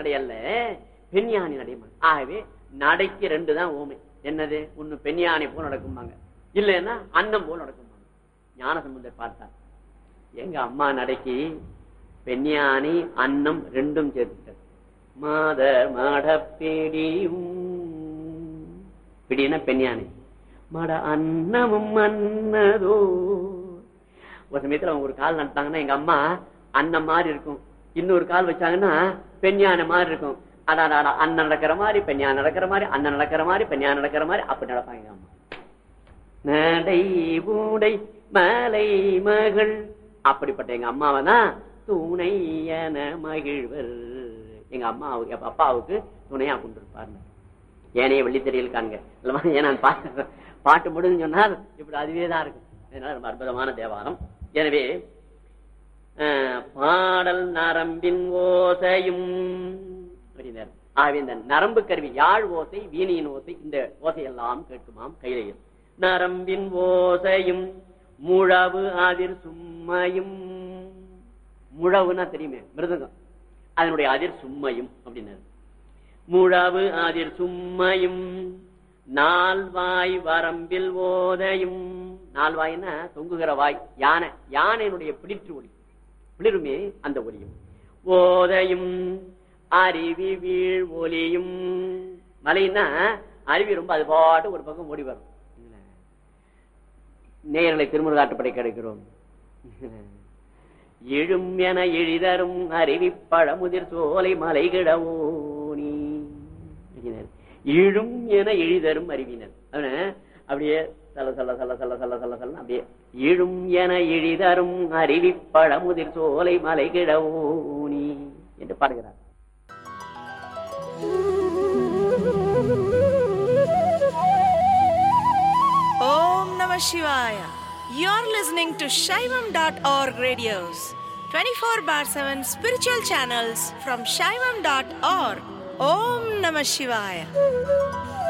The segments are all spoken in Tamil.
நடை அல்ல பெண் யானை நடை ஆகவே நடைக்கு ரெண்டு தான் ஓமை என்னது ஒண்ணு பெண் யானை போல் நடக்குமாங்க இல்லைன்னா அன்னம் போல் நடக்குமாங்க ஞான சம்பந்தர் பார்த்தார் எங்க அம்மா நடைக்கு பெண் யானை அன்னம் ரெண்டும் சேர்த்துட்டார் மாத மாட பிடியும் பிடினா பெண் யானை மட அன்னமும் அன்னதோ ஒரு சமயத்துல அவங்க ஒரு கால் நட்டாங்கன்னா எங்க அம்மா அண்ணன் மாதிரி இருக்கும் இன்னொரு கால் வச்சாங்கன்னா பெண் யானை மாதிரி இருக்கும் அடாடா அண்ணன் நடக்கிற மாதிரி பெண் யானை நடக்கிற மாதிரி அண்ணன் நடக்கிற மாதிரி பெண் யானை நடக்கிற மாதிரி அப்படி நடப்பாங்க எங்க அம்மா நடை பூடை மலை மகள் அப்படிப்பட்ட எங்க அம்மாவை தான் துணை என மகிழ்வர் எங்க அம்மாவுக்கு அப்ப அப்பாவுக்கு துணையா கொண்டிருப்பாருங்க ஏனைய வெள்ளித்திரையில் காண்க இல்லமா ஏன்னா பாட்டு பாட்டு முடிஞ்சு சொன்னால் இப்படி அதுவே தான் இருக்கும் அதனால ரொம்ப அற்புதமான தேவாரம் எனவே அஹ், பாடல் நரம்பின் ஓசையும் அப்படின்னாரு. ஆகவே இந்த நரம்பு கருவி யாழ் ஓசை வீணையின் ஓசை இந்த ஓசையெல்லாம் கேட்குமாம் கையிலையும் நரம்பின் ஓசையும் முழவு அதிர் சும்மையும் முழவுன்னா தெரியுமே மிருதங்கம் அதனுடைய அதிர் சும்மையும் அப்படின்னாரு முழவு அதிர் சும்மையும் நால்வாய் வரம்பில் ஓதையும் நால்வாய்னா தொங்குகிற வாய் யானை யானையினுடைய பிளிற்று ஒளி பிளிருமே அந்த ஒலியும் ஓதையும் அருவி வீழ் ஒலியும் மலைன்னா அருவி ரொம்ப அது பாட்டு ஒரு பக்கம் ஓடி வரும் நேயர்களை திருமுருகாட்டுப்படை கிடைக்கிறோம் எழும் என எழிதரும் அருவி பழமுதிர் சோலை மலைகிடவோனி இழும் என எழிதரும் அறிவினர் அவன அப்படியே சல சல சல சல சல சல சல அப்படியே இழும் என எழிதரும் அருவி பழமுதிர் சோலை மலைகிடவோனி என்று பாடுகிறார் Om Namah Shivaya. You're listening to Shaivam.org radios, 24 bar 7 spiritual channels from Shaivam.org. Om Namah Shivaya.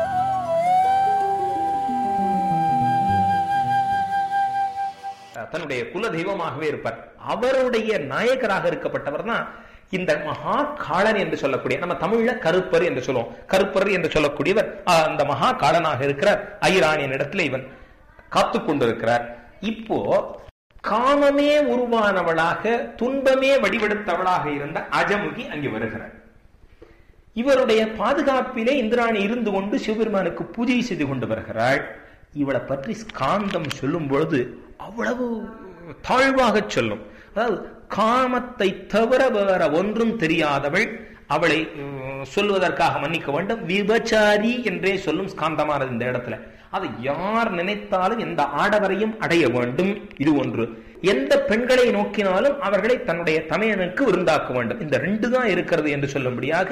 தன்னுடைய குல தெய்வமாகவே இருப்பார் அவருடைய நாயகராக இருக்கப்பட்டவர் தான் இந்த மகா காளன் என்று சொல்லக்கூடிய நம்ம தமிழ்ல கருப்பர் என்று சொல்லுவோம் கருப்பர் என்று சொல்லக்கூடியவர் ஆஹ், அந்த மகா காளனாக இருக்கிறார் ஐராணியின் இடத்துல இவன் காத்து கொண்டிருக்கிறார் இப்போ காமமே உருவானவளாக துன்பமே வடிவெடுத்தவளாக இருந்த அஜமுகி அங்கே வருகிறார் இவருடைய பாதுகாப்பிலே இந்திராணி இருந்து கொண்டு சிவபெருமானுக்கு பூஜை செய்து கொண்டு வருகிறாள் இவளை பற்றி ஸ்காந்தம் சொல்லும் பொழுது அவ்வளவு தாழ்வாக சொல்லும் அதாவது காமத்தை தவிர வேற ஒன்றும் தெரியாதவள் அவளை உம், சொல்வதற்காக மன்னிக்க வேண்டும் விபச்சாரி என்றே சொல்லும் ஸ்காந்தமானது இந்த இடத்துல அதை யார் நினைத்தாலும் எந்த ஆடவரையும் அடைய வேண்டும் இது ஒன்று எந்த பெண்களை நோக்கினாலும் அவர்களை தன்னுடைய தமையனுக்கு விருந்தாக்க வேண்டும் இந்த ரெண்டு தான் இருக்கிறது என்று சொல்லும்படியாக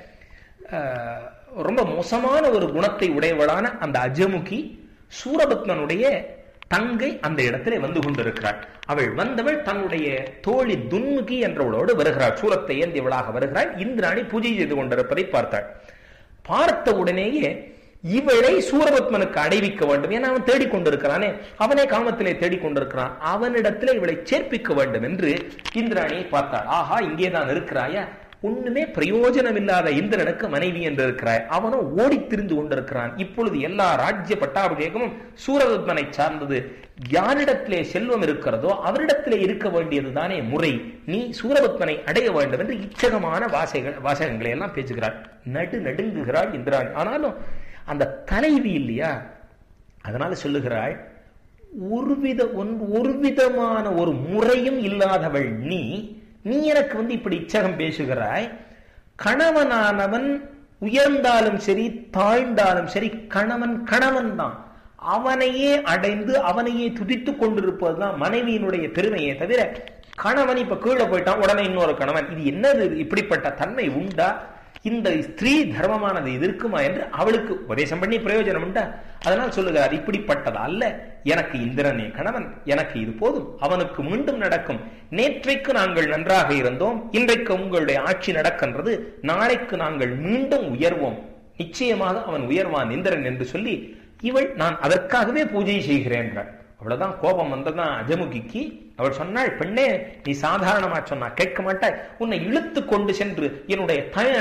அஹ், ரொம்ப மோசமான ஒரு குணத்தை உடையவளான அந்த அஜமுகி சூரபத்மனுடைய தங்கை அந்த இடத்திலே வந்து கொண்டிருக்கிறாள் அவள் வந்தவள் தன்னுடைய தோழி துன்முகி என்றவளோடு வருகிறாள் சூரத்தை ஏந்தியவளாக வருகிறாள் இந்திராணி பூஜை செய்து கொண்டிருப்பதை பார்த்தாள் பார்த்த உடனேயே இவளை சூரபத்மனுக்கு அடைவிக்க வேண்டும் ஏன்னா அவன் தேடிக்கொண்டிருக்கிறானே அவனே காமத்திலே தேடிக்கொண்டிருக்கிறான் அவனிடத்திலே இவளை சேர்ப்பிக்க வேண்டும் என்று இந்திராணியை பார்த்தாள் ஆஹா இங்கேதான் இருக்கிறாயா ஒண்ணுமே பிரயோஜனம் இல்லாத இந்திரனுக்கு மனைவி என்று இருக்கிறாய் அவனும் ஓடி திரிந்து கொண்டிருக்கிறான் இப்பொழுது எல்லா ராஜ்ய பட்டாபிஷேகமும் சூரபத்மனை சார்ந்தது யாரிடத்திலே செல்வம் இருக்கிறதோ அவரிடத்திலே இருக்க வேண்டியதுதானே முறை நீ சூரபத்மனை அடைய வேண்டும் என்று இச்சகமான வாசைகள் வாசகங்களை எல்லாம் பேசுகிறாள் நடு நடுங்குகிறாள் இந்திராணி ஆனாலும் அந்த தலைவி இல்லையா அதனால சொல்லுகிறாள் ஒருவித ஒன்று ஒரு விதமான ஒரு முறையும் இல்லாதவள் நீ நீ எனக்கு வந்து இப்படி இச்சகம் பேசுகிறாய் கணவனானவன் உயர்ந்தாலும் சரி தாழ்ந்தாலும் சரி கணவன் கணவன் தான் அவனையே அடைந்து அவனையே துதித்துக் கொண்டிருப்பதுதான் மனைவியினுடைய பெருமையே தவிர கணவன் இப்ப கீழே போயிட்டான் உடனே இன்னொரு கணவன் இது என்னது இப்படிப்பட்ட தன்மை உண்டா இந்த ஸ்திரீ தர்மமானது இது இருக்குமா என்று அவளுக்கு உபதேசம் பண்ணி பிரயோஜனம் உண்டா அதனால் சொல்லுகிறார் இப்படிப்பட்டது அல்ல எனக்கு இந்திரனே கணவன் எனக்கு இது போதும் அவனுக்கு மீண்டும் நடக்கும் நேற்றைக்கு நாங்கள் நன்றாக இருந்தோம் இன்றைக்கு உங்களுடைய ஆட்சி நடக்கின்றது நாளைக்கு நாங்கள் மீண்டும் உயர்வோம் நிச்சயமாக அவன் உயர்வான் இந்திரன் என்று சொல்லி இவள் நான் அதற்காகவே பூஜை செய்கிறேன் என்றாள் அவ்வளவுதான் கோபம் வந்ததான் அஜமுகிக்கு அவள் சொன்னாள் பெண்ணே நீ சாதாரணமா சொன்னா கேட்க மாட்டாய் உன்னை இழுத்து கொண்டு சென்று என்னுடைய தய